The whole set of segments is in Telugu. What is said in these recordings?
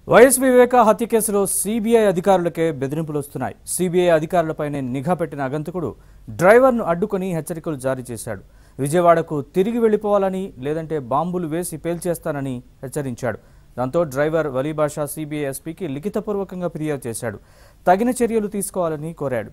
వైఎస్ వివేక హత్య కేసులో సిబిఐ అధికారులకే బెదిరింపులు వస్తున్నాయి సిబిఐ అధికారులపైనే నిఘా పెట్టిన అగంతకుడు డ్రైవర్ను అడ్డుకొని హెచ్చరికలు జారీ చేశాడు విజయవాడకు తిరిగి వెళ్లిపోవాలని లేదంటే బాంబులు వేసి పేల్చేస్తానని హెచ్చరించాడు దాంతో డ్రైవర్ వలీబాషా సిబిఐ ఎస్పీకి లిఖితపూర్వకంగా ఫిర్యాదు చేశాడు తగిన చర్యలు తీసుకోవాలని కోరాడు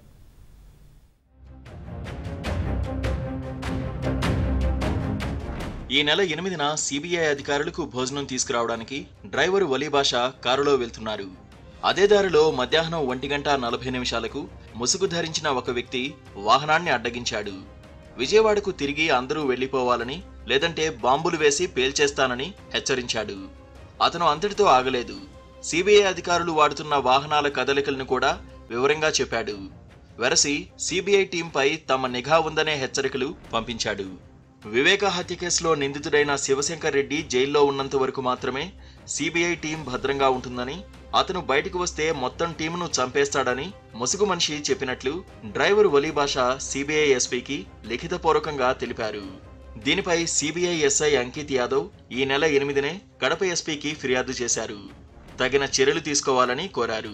ఈ నెల ఎనిమిదిన సిబిఐ అధికారులకు భోజనం తీసుకురావడానికి డ్రైవర్ వలీబాష కారులో వెళ్తున్నారు అదే దారిలో మధ్యాహ్నం ఒంటి గంట నలభై నిమిషాలకు ముసుగు ధరించిన ఒక వ్యక్తి వాహనాన్ని అడ్డగించాడు విజయవాడకు తిరిగి అందరూ వెళ్లిపోవాలని లేదంటే బాంబులు వేసి పేల్చేస్తానని హెచ్చరించాడు అతను అంతటితో ఆగలేదు సిబిఐ అధికారులు వాడుతున్న వాహనాల కదలికలను కూడా వివరంగా చెప్పాడు వెరసి సిబిఐ టీంపై తమ నిఘా ఉందనే హెచ్చరికలు పంపించాడు వివేక హత్య కేసులో నిందితుడైన శివశంకర్ రెడ్డి జైల్లో ఉన్నంత వరకు మాత్రమే సిబిఐ టీం భద్రంగా ఉంటుందని అతను బయటకు వస్తే మొత్తం టీమును చంపేస్తాడని ముసుగు మనిషి చెప్పినట్లు డ్రైవర్ వలీభాష సిబిఐ ఎస్పీకి లిఖితపూర్వకంగా తెలిపారు దీనిపై సిబిఐ ఎస్ఐ అంకిత్ యాదవ్ ఈ నెల ఎనిమిదినే కడప ఎస్పీకి ఫిర్యాదు చేశారు తగిన చర్యలు తీసుకోవాలని కోరారు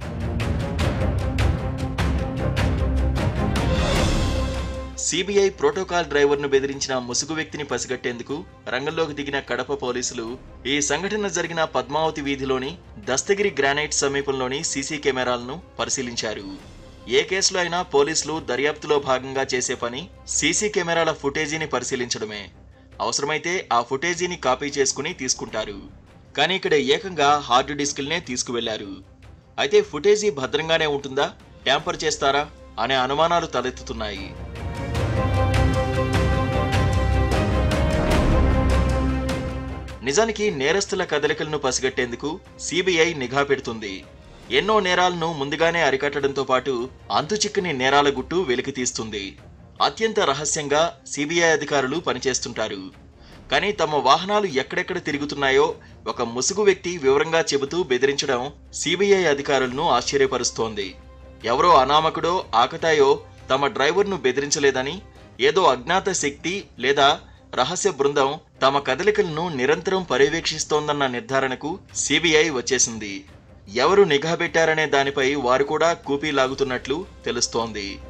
సిబిఐ ప్రోటోకాల్ డ్రైవర్ను బెదిరించిన ముసుగు వ్యక్తిని పసిగట్టేందుకు రంగంలోకి దిగిన కడప పోలీసులు ఈ సంఘటన జరిగిన పద్మావతి వీధిలోని దస్తగిరి గ్రానైట్ సమీపంలోని సీసీ కెమెరాలను పరిశీలించారు ఏ కేసులో అయినా పోలీసులు దర్యాప్తులో భాగంగా చేసే పని సీసీ కెమెరాల ఫుటేజీని పరిశీలించడమే అవసరమైతే ఆ ఫుటేజీని కాపీ చేసుకుని తీసుకుంటారు కానీ ఇక్కడ ఏకంగా హార్డ్ డిస్కుల్నే తీసుకువెళ్లారు అయితే ఫుటేజీ భద్రంగానే ఉంటుందా ట్యాంపర్ చేస్తారా అనే అనుమానాలు తలెత్తుతున్నాయి నిజానికి నేరస్తుల కదలికలను పసిగట్టేందుకు సిబిఐ నిఘా పెడుతుంది ఎన్నో నేరాలను ముందుగానే అరికట్టడంతో పాటు అంతుచిక్కని నేరాల గుట్టు వెలికి తీస్తుంది అత్యంత రహస్యంగా సిబిఐ అధికారులు పనిచేస్తుంటారు కానీ తమ వాహనాలు ఎక్కడెక్కడ తిరుగుతున్నాయో ఒక ముసుగు వ్యక్తి వివరంగా చెబుతూ బెదిరించడం సిబిఐ అధికారులను ఆశ్చర్యపరుస్తోంది ఎవరో అనామకుడో ఆకతాయో తమ డ్రైవర్ను బెదిరించలేదని ఏదో అజ్ఞాత శక్తి లేదా రహస్య బృందం తమ కదలికలను నిరంతరం పర్యవేక్షిస్తోందన్న నిర్ధారణకు సిబిఐ వచ్చేసింది ఎవరు నిఘా పెట్టారనే దానిపై వారు కూడా కూపీ లాగుతున్నట్లు తెలుస్తోంది